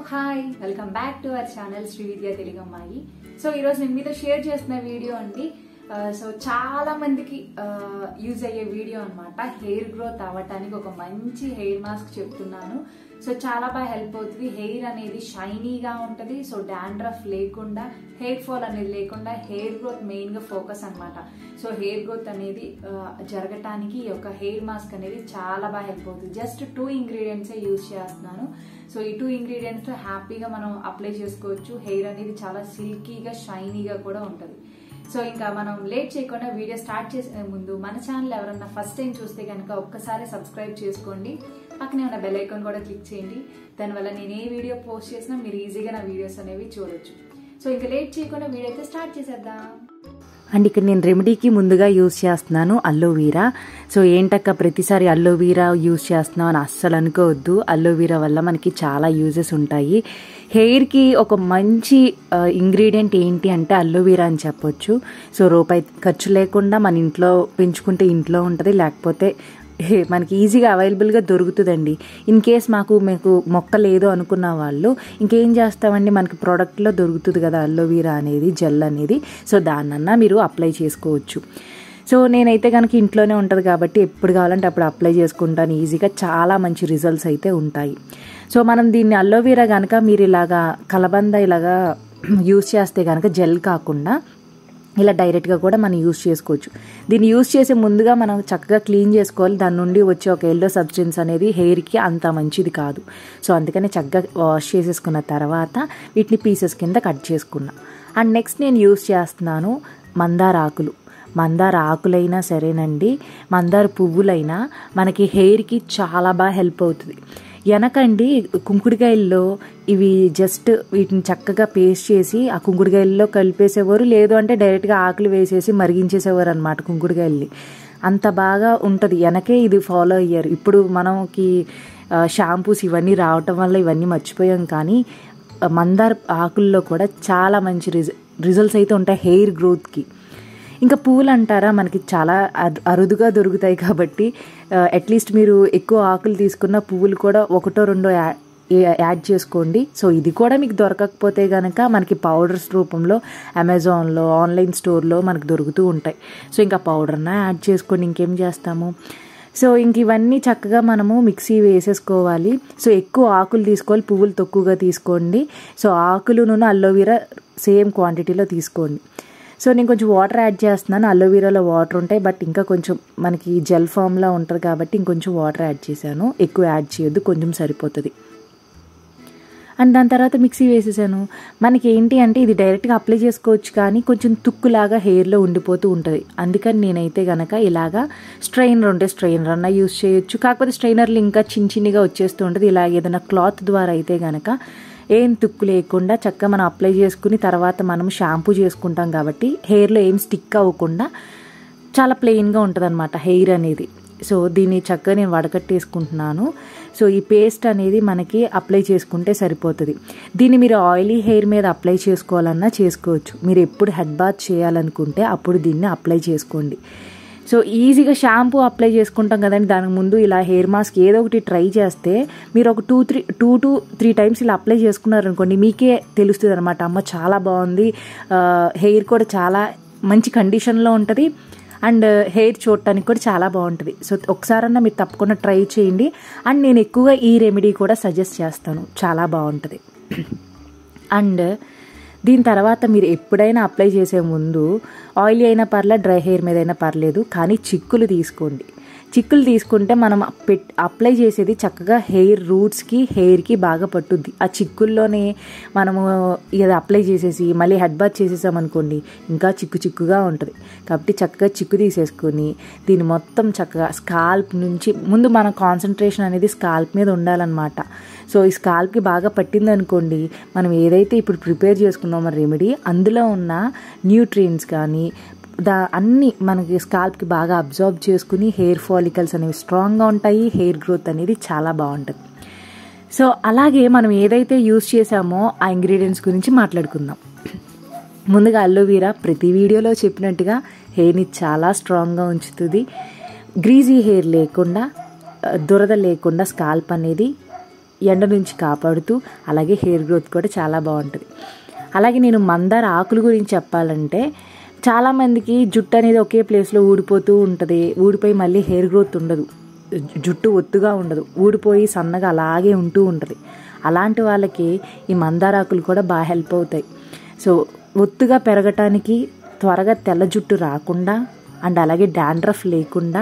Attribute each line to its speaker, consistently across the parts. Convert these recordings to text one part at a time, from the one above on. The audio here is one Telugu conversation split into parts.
Speaker 1: hi welcome back to our channel Sri Vidya Telugu అమ్మాయి సో ఈరోజు నేను మీతో షేర్ చేస్తున్న వీడియో అండి సో చాలా మందికి యూజ్ అయ్యే వీడియో అన్నమాట హెయిర్ గ్రోత్ అవ్వటానికి ఒక మంచి హెయిర్ మాస్క్ చెప్తున్నాను సో చాలా బాగా హెల్ప్ అవుతుంది హెయిర్ అనేది షైనీగా ఉంటుంది సో డాండ్రఫ్ లేకుండా హెయిర్ ఫాల్ అనేది లేకుండా హెయిర్ గ్రోత్ మెయిన్ గా ఫోకస్ అన్నమాట సో హెయిర్ గ్రోత్ అనేది ఆ, జరగటానికి ఈ యొక్క హెయిర్ మాస్క్ అనేది చాలా బాగా హెల్ప్ అవుతుంది జస్ట్ టూ ఇంగ్రీడియంట్స్ యూజ్ చేస్తున్నాను సో ఈ టూ ఇంగ్రీడియంట్స్ హ్యాపీగా మనం అప్లై చేసుకోవచ్చు హెయిర్ అనేది చాలా సిల్కీగా షైనీగా కూడా ఉంటుంది సో ఇంకా మనం లేట్ చేయకుండా వీడియో స్టార్ట్ చేసే ముందు మన ఛానల్ ఎవరన్నా ఫస్ట్ టైం చూస్తే కనుక ఒక్కసారి సబ్స్క్రైబ్ చేసుకోండి పక్కనే ఉన్న బెల్ ఐకాన్ కూడా క్లిక్ చేయండి దానివల్ల నేను ఏ వీడియో పోస్ట్ చేసినా మీరు ఈజీగా నా వీడియోస్ అనేవి చూడొచ్చు సో ఇంకా లేట్ చేయకుండా వీడియో అయితే స్టార్ట్ చేసేద్దాం
Speaker 2: అండ్ ఇక్కడ నేను రెమెడీకి ముందుగా యూజ్ చేస్తున్నాను అల్లోవీరా సో ఏంటక్క ప్రతిసారి అల్లోవీరా యూజ్ చేస్తున్నాం అని అస్సలు అనుకోవద్దు అల్లోవీరా వల్ల మనకి చాలా యూజెస్ ఉంటాయి హెయిర్కి ఒక మంచి ఇంగ్రీడియంట్ ఏంటి అంటే అల్లోవీరా అని చెప్పొచ్చు సో రూపాయి ఖర్చు లేకుండా మన ఇంట్లో పెంచుకుంటే ఇంట్లో ఉంటుంది లేకపోతే హే, మనకి ఈజీగా అవైలబుల్గా దొరుకుతుందండి ఇన్ కేస్ మాకు మీకు మొక్క లేదు అనుకున్న వాళ్ళు ఇంకేం చేస్తామండి మనకి ప్రోడక్ట్లో దొరుకుతుంది కదా అల్లోవీరా అనేది జెల్ అనేది సో దాన్నన్నా మీరు అప్లై చేసుకోవచ్చు సో నేనైతే కనుక ఇంట్లోనే ఉంటుంది కాబట్టి ఎప్పుడు కావాలంటే అప్పుడు అప్లై చేసుకుంటాను ఈజీగా చాలా మంచి రిజల్ట్స్ అయితే ఉంటాయి సో మనం దీన్ని అల్లోవీరా కనుక మీరు ఇలాగా కలబంద ఇలాగా యూస్ చేస్తే కనుక జెల్ కాకుండా ఇలా డైరెక్ట్గా కూడా మనం యూస్ చేసుకోవచ్చు దీన్ని యూస్ చేసే ముందుగా మనం చక్కగా క్లీన్ చేసుకోవాలి దాని నుండి వచ్చే ఒక ఎల్లో సబ్స్టెన్స్ అనేది హెయిర్కి అంత మంచిది కాదు సో అందుకని చక్కగా వాష్ చేసేసుకున్న తర్వాత వీటిని పీసెస్ కింద కట్ చేసుకున్నా అండ్ నెక్స్ట్ నేను యూస్ చేస్తున్నాను మందార ఆకులు మందార ఆకులైనా సరేనండి మందార పువ్వులైనా మనకి హెయిర్కి చాలా బాగా హెల్ప్ అవుతుంది వెనకండి కుంకుడుకాయల్లో ఇవి జస్ట్ వీటిని చక్కగా పేస్ట్ చేసి ఆ కుంకుడుకాయల్లో కలిపేసేవారు లేదు అంటే డైరెక్ట్గా ఆకులు వేసేసి మరిగించేసేవారు అనమాట కుంకుడుకాయల్ని అంత బాగా ఉంటుంది వెనకే ఇది ఫాలో అయ్యారు ఇప్పుడు మనకి షాంపూస్ ఇవన్నీ రావటం వల్ల ఇవన్నీ మర్చిపోయాం కానీ ఆ, మందార ఆకుల్లో కూడా చాలా మంచి రిజ రిజల్ట్స్ అయితే ఉంటాయి హెయిర్ గ్రోత్కి ఇంకా పువ్వులు అంటారా మనకి చాలా అరు- అరుదుగా దొరుకుతాయి కాబట్టి అట్లీస్ట్ మీరు ఎక్కువ ఆకులు తీసుకున్న పువ్వులు కూడా ఒకటో రెండో యా- ఏ- యాడ్ చేసుకోండి సో ఇది కూడా మీకు దొరకకపోతే కనుక మనకి పౌడర్స్ రూపంలో అమెజాన్లో ఆన్లైన్ స్టోర్లో మనకు దొరుకుతూ ఉంటాయి సో ఇంకా పౌడర్న యాడ్ చేసుకొని ఇంకేం చేస్తాము సో ఇంక ఇవన్నీ చక్కగా మనము మిక్సీ వేసేసుకోవాలి సో ఎక్కువ ఆకులు తీసుకోవాలి పువ్వులు తక్కువగా తీసుకోండి సో ఆకులును అల్లోవీరా సేమ్ క్వాంటిటీలో తీసుకోండి సో నేను కొంచెం వాటర్ యాడ్ చేస్తున్నాను అలోవీరాలో వాటర్ ఉంటాయి బట్ ఇంకా కొంచెం మనకి జెల్ ఫామ్లో ఉంటుంది కాబట్టి ఇంకొంచెం వాటర్ యాడ్ చేశాను ఎక్కువ యాడ్ చేయొద్దు కొంచెం సరిపోతుంది అండ్ దాని తర్వాత మిక్సీ వేసేసాను మనకి ఏంటి అంటే ఇది డైరెక్ట్గా అప్లై చేసుకోవచ్చు కానీ కొంచెం తుక్కులాగా హెయిర్లో ఉండిపోతూ ఉంటుంది అందుకని నేనైతే గనక ఇలాగా స్ట్రైనర్ ఉంటే స్ట్రైనర్ అన్న యూస్ చేయొచ్చు కాకపోతే స్ట్రైనర్లు ఇంకా చిన్న చిన్నగా వచ్చేస్తూ ఉంటుంది ఇలా ఏదైనా క్లాత్ ద్వారా అయితే గనక ఏం తుక్కు లేకుండా చక్కగా మనం అప్లై చేసుకుని తర్వాత మనం షాంపూ చేసుకుంటాం కాబట్టి హెయిర్లో ఏం స్టిక్ అవ్వకుండా చాలా ప్లెయిన్గా ఉంటుంది అనమాట హెయిర్ అనేది సో దీన్ని చక్కగా నేను వడకట్టేసుకుంటున్నాను సో ఈ పేస్ట్ అనేది మనకి అప్లై చేసుకుంటే సరిపోతుంది దీన్ని మీరు ఆయిలీ హెయిర్ మీద అప్లై చేసుకోవాలన్నా చేసుకోవచ్చు మీరు ఎప్పుడు హెడ్ బాత్ చేయాలనుకుంటే అప్పుడు దీన్ని అప్లై చేసుకోండి సో ఈజీగా షాంపూ అప్లై చేసుకుంటాం కదండి దానికి ముందు ఇలా హెయిర్ మాస్క్ ఏదో ఒకటి ట్రై చేస్తే మీరు ఒక two three two two three times ఇలా అప్లై చేసుకున్నారనుకోండి మీకే తెలుస్తుంది అనమాట అమ్మ చాలా బాగుంది హెయిర్ కూడా చాలా మంచి కండిషన్లో ఉంటుంది అండ్ హెయిర్ చూడటానికి కూడా చాలా బాగుంటుంది సో ఒకసారన్నా మీరు తప్పకుండా ట్రై చేయండి అండ్ నేను ఎక్కువగా ఈ రెమెడీ కూడా సజెస్ట్ చేస్తాను చాలా బాగుంటుంది అండ్ దీని తర్వాత మీరు ఎప్పుడైనా అప్లై చేసే ముందు ఆయిల్ అయినా పర్లేదు డ్రై హెయిర్ మీద అయినా పర్లేదు కానీ చిక్కులు తీసుకోండి చిక్కులు తీసుకుంటే మనం పెట్ అప్లై చేసేది చక్కగా హెయిర్ రూట్స్కి హెయిర్కి బాగా పట్టుద్ది ఆ చిక్కుల్లోనే మనము ఇది అప్లై చేసేసి మళ్ళీ హెడ్ బాత్ చేసేసామనుకోండి ఇంకా చిక్కు చిక్కుగా ఉంటుంది కాబట్టి చక్కగా చిక్కు తీసేసుకొని దీన్ని మొత్తం చక్కగా స్కాల్ప్ నుంచి ముందు మన కాన్సన్ట్రేషన్ అనేది స్కాల్ప్ మీద ఉండాలన్నమాట సో ఈ స్కాల్ప్కి బాగా పట్టింది అనుకోండి మనం ఏదైతే ఇప్పుడు ప్రిపేర్ చేసుకున్నామో రెమెడీ అందులో ఉన్న న్యూట్రియంట్స్ కానీ దా అన్ని మనకి స్కాల్ప్కి బాగా అబ్జర్వ్ చేసుకుని హెయిర్ ఫాలికల్స్ అనేవి స్ట్రాంగ్గా ఉంటాయి హెయిర్ గ్రోత్ అనేది చాలా బాగుంటుంది సో అలాగే మనం ఏదైతే యూస్ చేసామో ఆ ఇంగ్రీడియంట్స్ గురించి మాట్లాడుకుందాం ముందుగా అల్లోవీరా ప్రతి వీడియోలో చెప్పినట్టుగా హెయిర్ని చాలా స్ట్రాంగ్గా ఉంచుతుంది గ్రీజీ హెయిర్ లేకుండా ఆ, దురద లేకుండా స్కాల్ప్ అనేది ఎండ నుంచి కాపాడుతూ అలాగే హెయిర్ గ్రోత్ కూడా చాలా బాగుంటుంది అలాగే నేను మందార ఆకుల గురించి చెప్పాలంటే చాలామందికి జుట్టు అనేది ఒకే ప్లేస్లో ఊడిపోతూ ఉంటుంది ఊడిపోయి మళ్ళీ హెయిర్ గ్రోత్ ఉండదు జుట్టు ఒత్తుగా ఉండదు ఊడిపోయి సన్నగా అలాగే ఉంటూ ఉంటుంది అలాంటి వాళ్ళకి ఈ మందారాకులు కూడా బాగా హెల్ప్ అవుతాయి సో ఒత్తుగా పెరగటానికి త్వరగా తెల్ల జుట్టు రాకుండా అండ్ అలాగే డాండ్రఫ్ లేకుండా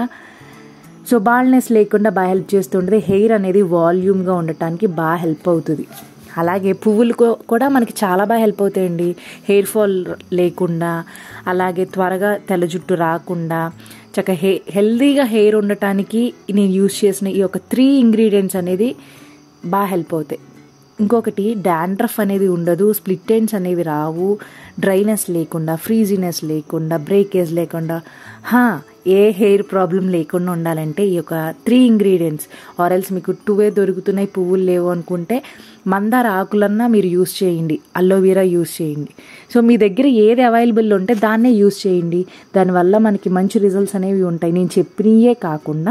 Speaker 2: సో బాల్నెస్ లేకుండా బాగా హెల్ప్ చేస్తుంటుంది హెయిర్ అనేది వాల్యూమ్గా ఉండటానికి బాగా హెల్ప్ అవుతుంది అలాగే పువ్వులు కూ- కూడా మనకి చాలా బాగా హెల్ప్ అవుతాయండి హెయిర్ ఫాల్ లేకుండా అలాగే త్వరగా తెల్ల జుట్టు రాకుండా చక్క హే హెల్దీగా హెయిర్ ఉండటానికి నేను యూజ్ చేసిన ఈ యొక్క త్రీ ఇంగ్రీడియంట్స్ అనేది బాగా హెల్ప్ అవుతాయి ఇంకొకటి డాండ్రఫ్ అనేది ఉండదు స్ప్లిట్ ఎండ్స్ అనేవి రావు డ్రైనెస్ లేకుండా ఫ్రీజినెస్ లేకుండా బ్రేకేజ్ లేకుండా హా ఏ హెయిర్ ప్రాబ్లం లేకుండా ఉండాలంటే ఈ యొక్క త్రీ ఇంగ్రీడియంట్స్ ఆరెల్స్ మీకు టూవే దొరుకుతున్నాయి పువ్వులు లేవు అనుకుంటే మందార ఆకులన్నా మీరు యూస్ చేయండి అలోవీరా యూస్ చేయండి సో మీ దగ్గర ఏది అవైలబుల్ ఉంటే దాన్నే యూస్ చేయండి దానివల్ల మనకి మంచి రిజల్ట్స్ అనేవి ఉంటాయి నేను చెప్పినయే కాకుండా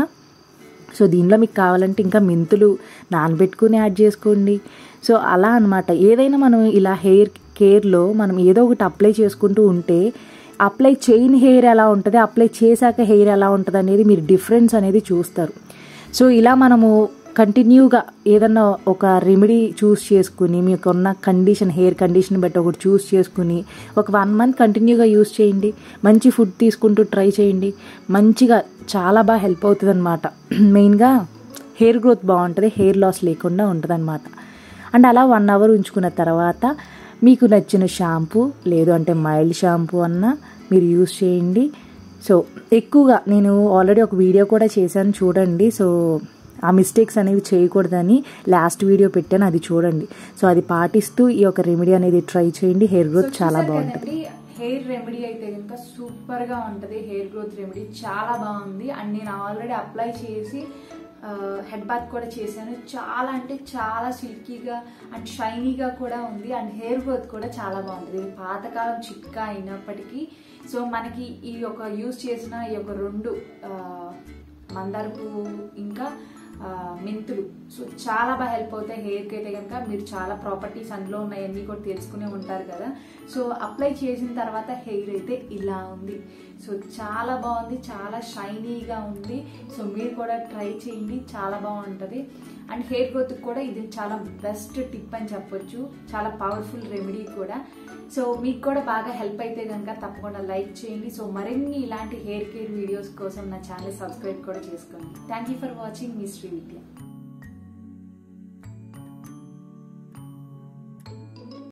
Speaker 2: సో దీనిలో మీకు కావాలంటే ఇంకా మెంతులు నానబెట్టుకుని యాడ్ చేసుకోండి సో అలా అన్నమాట ఏదైనా మనం ఇలా హెయిర్ కేర్లో మనం ఏదో ఒకటి అప్లై చేసుకుంటూ ఉంటే అప్లై చేయని హెయిర్ ఎలా ఉంటుంది అప్లై చేశాక హెయిర్ ఎలా ఉంటుంది అనేది మీరు డిఫరెన్స్ అనేది చూస్తారు సో ఇలా మనము కంటిన్యూగా ఏదన్నా ఒక రెమెడీ చూస్ చేసుకుని మీకు ఉన్న కండిషన్ హెయిర్ కండిషన్ బట్టి ఒకటి చూస్ చేసుకుని ఒక వన్ మంత్ కంటిన్యూగా యూస్ చేయండి మంచి ఫుడ్ తీసుకుంటూ ట్రై చేయండి మంచిగా చాలా బాగా హెల్ప్ అవుతుంది అనమాట మెయిన్గా హెయిర్ గ్రోత్ బాగుంటుంది హెయిర్ లాస్ లేకుండా ఉంటుంది అనమాట అండ్ అలా వన్ అవర్ ఉంచుకున్న తర్వాత మీకు నచ్చిన షాంపూ లేదు అంటే మైల్డ్ షాంపూ అన్నా మీరు యూస్ చేయండి సో ఎక్కువగా నేను ఆల్రెడీ ఒక వీడియో కూడా చేశాను చూడండి సో ఆ మిస్టేక్స్ అనేవి చేయకూడదని లాస్ట్ వీడియో పెట్టాను అది చూడండి సో అది పాటిస్తూ ఈ యొక్క రెమెడీ అనేది ట్రై చేయండి హెయిర్ గ్రోత్ చాలా బాగుంటుంది
Speaker 1: హెయిర్ రెమెడీ అయితే కనుక సూపర్ గా ఉంటది హెయిర్ గ్రోత్ రెమెడీ చాలా బాగుంది అండ్ నేను ఆల్రెడీ అప్లై చేసి హెడ్ బాత్ కూడా చేశాను చాలా అంటే చాలా సిల్కీగా అండ్ షైనీగా కూడా ఉంది అండ్ హెయిర్ గ్రోత్ కూడా చాలా బాగుంటుంది ఇది పాతకాలం చిట్కా అయినప్పటికీ సో మనకి ఈ యొక్క యూజ్ చేసిన ఈ యొక్క రెండు ఆ, మందార పువ్వు ఇంకా ఆ, మెంతులు సో చాలా బాగా హెల్ప్ అవుతాయి హెయిర్కి అయితే కనుక మీరు చాలా ప్రాపర్టీస్ అందులో ఉన్నాయన్నీ కూడా తెలుసుకునే ఉంటారు కదా సో అప్లై చేసిన తర్వాత హెయిర్ అయితే ఇలా ఉంది సో చాలా బాగుంది చాలా షైనీగా ఉంది సో మీరు కూడా ట్రై చేయండి చాలా బాగుంటుంది అండ్ హెయిర్ గ్రోత్ కూడా ఇది చాలా బెస్ట్ టిప్ అని చెప్పొచ్చు చాలా పవర్ఫుల్ రెమెడీ కూడా సో మీకు కూడా బాగా హెల్ప్ అయితే కనుక తప్పకుండా లైక్ చేయండి సో మరిన్ని ఇలాంటి హెయిర్ కేర్ వీడియోస్ కోసం నా ఛానల్ సబ్స్క్రైబ్ కూడా చేసుకోండి థ్యాంక్ యూ ఫర్ వాచింగ్ మీ శ్రీ విద్య